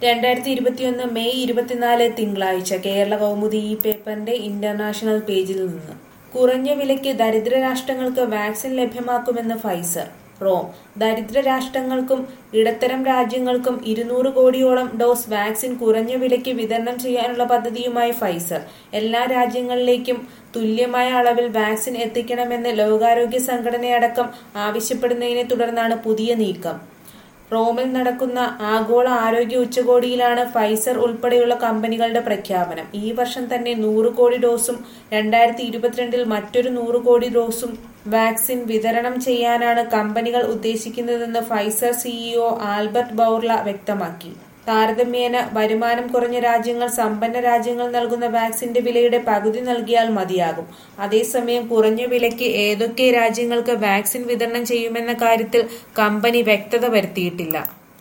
രണ്ടായിരത്തി ഇരുപത്തിയൊന്ന് മെയ് ഇരുപത്തിനാല് തിങ്കളാഴ്ച കേരള കൗമുദി ഈ പേപ്പറിന്റെ ഇന്റർനാഷണൽ പേജിൽ നിന്ന് കുറഞ്ഞ വിലയ്ക്ക് ദരിദ്ര രാഷ്ട്രങ്ങൾക്ക് വാക്സിൻ ലഭ്യമാക്കുമെന്ന് ഫൈസർ റോം ദരിദ്ര രാഷ്ട്രങ്ങൾക്കും ഇടത്തരം രാജ്യങ്ങൾക്കും ഇരുന്നൂറ് കോടിയോളം ഡോസ് വാക്സിൻ കുറഞ്ഞ വിലയ്ക്ക് വിതരണം ചെയ്യാനുള്ള പദ്ധതിയുമായി ഫൈസർ എല്ലാ രാജ്യങ്ങളിലേക്കും തുല്യമായ അളവിൽ വാക്സിൻ എത്തിക്കണമെന്ന് ലോകാരോഗ്യ സംഘടനയടക്കം ആവശ്യപ്പെടുന്നതിനെ തുടർന്നാണ് പുതിയ നീക്കം റോമിൽ നടക്കുന്ന ആഗോള ആരോഗ്യ ഉച്ചകോടിയിലാണ് ഫൈസർ ഉൾപ്പെടെയുള്ള കമ്പനികളുടെ പ്രഖ്യാപനം ഈ വർഷം തന്നെ നൂറ് കോടി ഡോസും രണ്ടായിരത്തി ഇരുപത്തിരണ്ടിൽ മറ്റൊരു നൂറ് കോടി ഡോസും വാക്സിൻ വിതരണം ചെയ്യാനാണ് കമ്പനികൾ ഉദ്ദേശിക്കുന്നതെന്ന് ഫൈസർ സിഇഒ ആൽബർട്ട് ബൌർല വ്യക്തമാക്കി താരതമ്യേന വരുമാനം കുറഞ്ഞ രാജ്യങ്ങൾ സമ്പന്ന രാജ്യങ്ങൾ നൽകുന്ന വാക്സിന്റെ വിലയുടെ പകുതി നൽകിയാൽ മതിയാകും അതേസമയം കുറഞ്ഞ വിലയ്ക്ക് ഏതൊക്കെ രാജ്യങ്ങൾക്ക് വാക്സിൻ വിതരണം ചെയ്യുമെന്ന കാര്യത്തിൽ കമ്പനി വ്യക്തത വരുത്തിയിട്ടില്ല